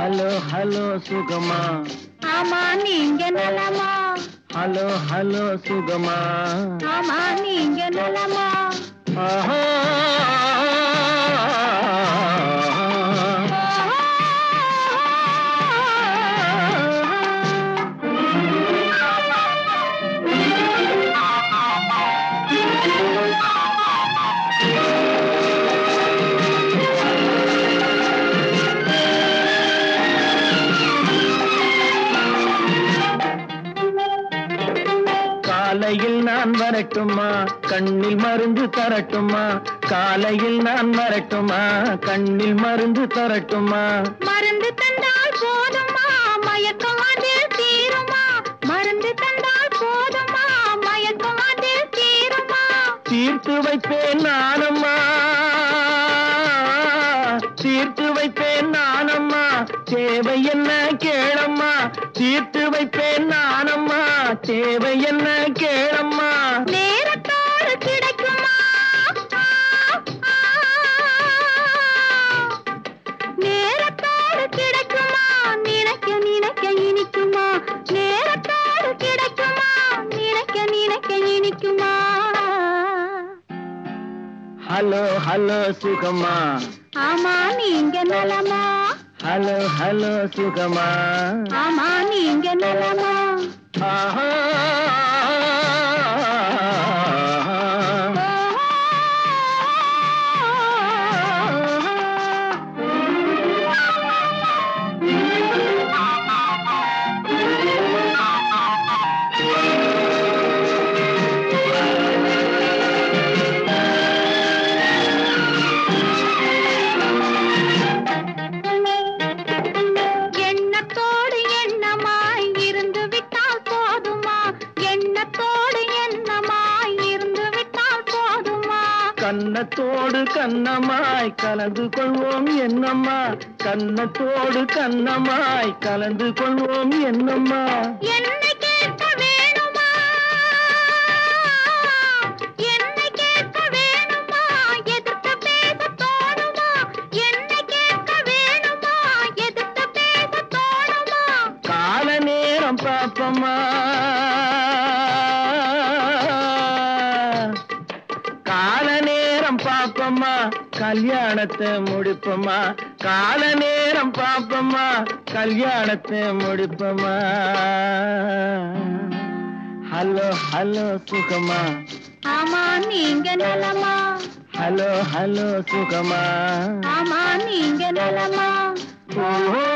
Hello hello சுகமா ஆமா நீங்க நலமா ஹலோ ஹலோ சுகமா ஆமா நீங்க நலமா ஆஹா. காலையில் நான் வரட்டுமா கண்ணில் மருந்து தரட்டுமா காலையில் நான் வரட்டுமா கண்ணில் மருந்து தரட்டுமா மருந்து தந்தால் போதுமா மயக்கம் அதில் தீருமா மருந்து தந்தால் போதுமா மயக்கம் அதில் தீருமா தீர்த்து வைப்பேன் நானம்மா தீர்த்து வைப்பேன் நானம்மா தேவை என்ன கேளம்மா தீர்த்து வைப்பேன் நானம்மா தேவை என்ன கேளம்மா நேரத்தோடு கிடைக்குமா நேரத்தோடு கிடைக்குமா நினைக்க நினைக்க இனிக்குமா நேரத்தோடு கிடைக்குமா நினைக்க நினைக்க இனிக்குமா ஹலோ ஹலோ சுகமா ஆமா நீங்க நலமா ஹலோ ஹலோ சுகமா ஆமா நீங்க நலமா ஆஹா. எண்ணத்தோடு எண்ணமாய் இருந்து விட்டால் போதுமா எண்ணத்தோடு எண்ணமாய் இருந்து விட்டால் போதுமா கன்னத்தோடு கன்னமாய் கலந்து கொள்வோம் என்னம்மா கன்னத்தோடு கன்னமாய் கலந்து கொள்வோம் என்னம்மா என்னை கேட்க வேணுமா என்னை கேட்க வேணுமா எதிர்த்து பேச தோணுமா என்னை கேட்க வேணுமா எதிர்த்து பேச தோணுமா கால நேரம் பாப்பம்மா கால நேரம் பாப்பம்மா கல்யாணத்தை முடிப்பம்மா கால நேரம் பாப்பம்மா கல்யாணத்தை முடிப்பம்மா ஹலோ ஹலோ சுகமா ஆமா நீங்க நலமா ஹலோ ஹலோ சுகமா ஆமா நீங்க நலமா ஓ